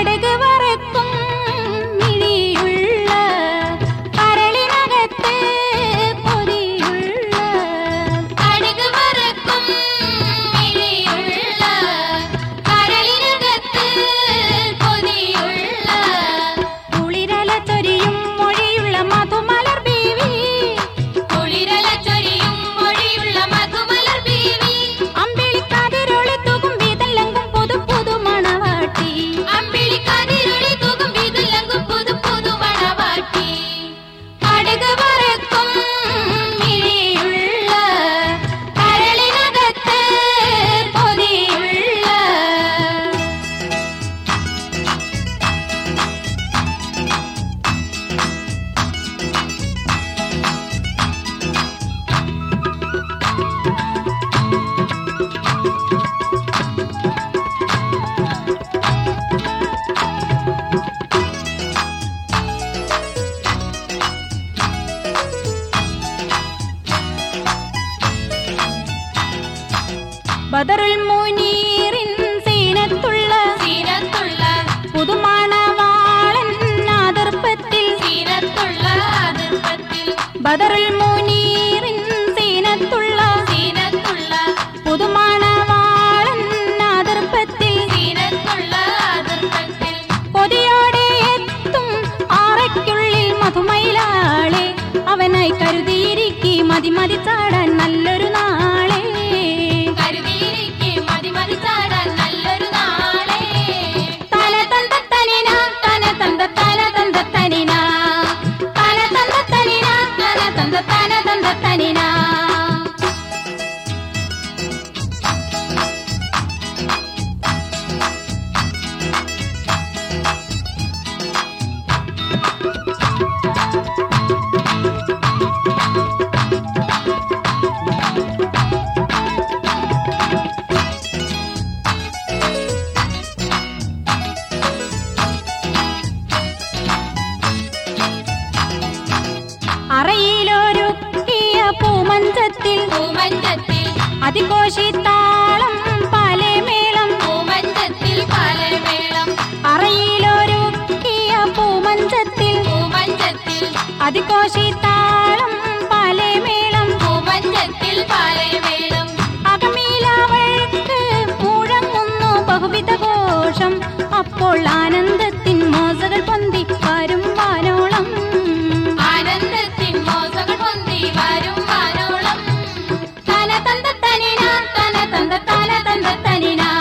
കടുക് വറക്കും മിഴിയുള്ള കരളിനകത്ത് പൊതിയുള്ള കടുക് വറക്കും മിഴിയുള്ള കരളിനകത്ത് കൊതിയുള്ള കുളിരല ചൊരിയും മൊഴിയുള്ള മധുമലർ ബീവി കുളിരല ചൊരിയും മൊഴിയുള്ള മധുമലർ ബീവി അമ്പിളിക്കാതിരൊളി തൂകും വീതല്ലെങ്കും പുതു പുതു മണവാട്ടി അമ്പിളിക്കാതിരുളി തൂകും വീതിലങ്കും പുതു പുതു മണവാട്ടി കടുക് വറക്കും മിഴിയുള്ള കരളിനകത്ത് കൊതിയുള്ള ബദറുൽ മുനീറിൻ സീനത്തുള്ള സീനത്തുള്ള പുതുമണവാളൻ ആദർപ്പത്തിൽ സീനത്തുള്ള അതിർപ്പത്തിൽ ബദറുൽ മുനീറിൻ സീനത്തുള്ള സീനത്തുള്ള പുതുമണവാളൻ ആദർപ്പത്തിൽ സീനത്തുള്ള അതിർപ്പത്തിൽ കൊതിയോടെ എത്തും ആറയ്ക്കുള്ളിൽ മധുമയിലാളെ അവനായി കരുതിയിരിക്കി മതി മതി ചാടാൻ നല്ലൊരു നാളെ കരുതിയിരിക്കെ മതി മതി ചാടാൻ നല്ലൊരു നാളെ തന തന്ത തനിന തന തന്ത തന തന്ത തനിന തന തന്ത തനിന തന തന്ത തന തന്ത തനിന അറയിലൊരുക്കിയ പൂമഞ്ചത്തിൽ പൂമഞ്ചത്തിൽ അതിഘോഷിത്താളം പാലേമേളം പൂമഞ്ചത്തിൽ പലമേളം അറയിലൊരുക്കിയ പൂമഞ്ചത്തിൽ പൂമഞ്ചത്തിൽ അതിഘോഷിത്താളം പാലേമേളം പൂമഞ്ചത്തിൽ പലമേളം അകമീലവൾക്ക് മുഴങ്ങുന്നു ബഹുവിധ ഘോഷം അപ്പോൾ ആനന്ദത്തിൻ മോസകൾ പൊന്തി വരും വാനോളം ആനന്ദത്തിൻ മോസകൾ പൊന്തി വരും വാനോളം തന തന്ത തനിന തന തന്ത തന തന്ത തനിന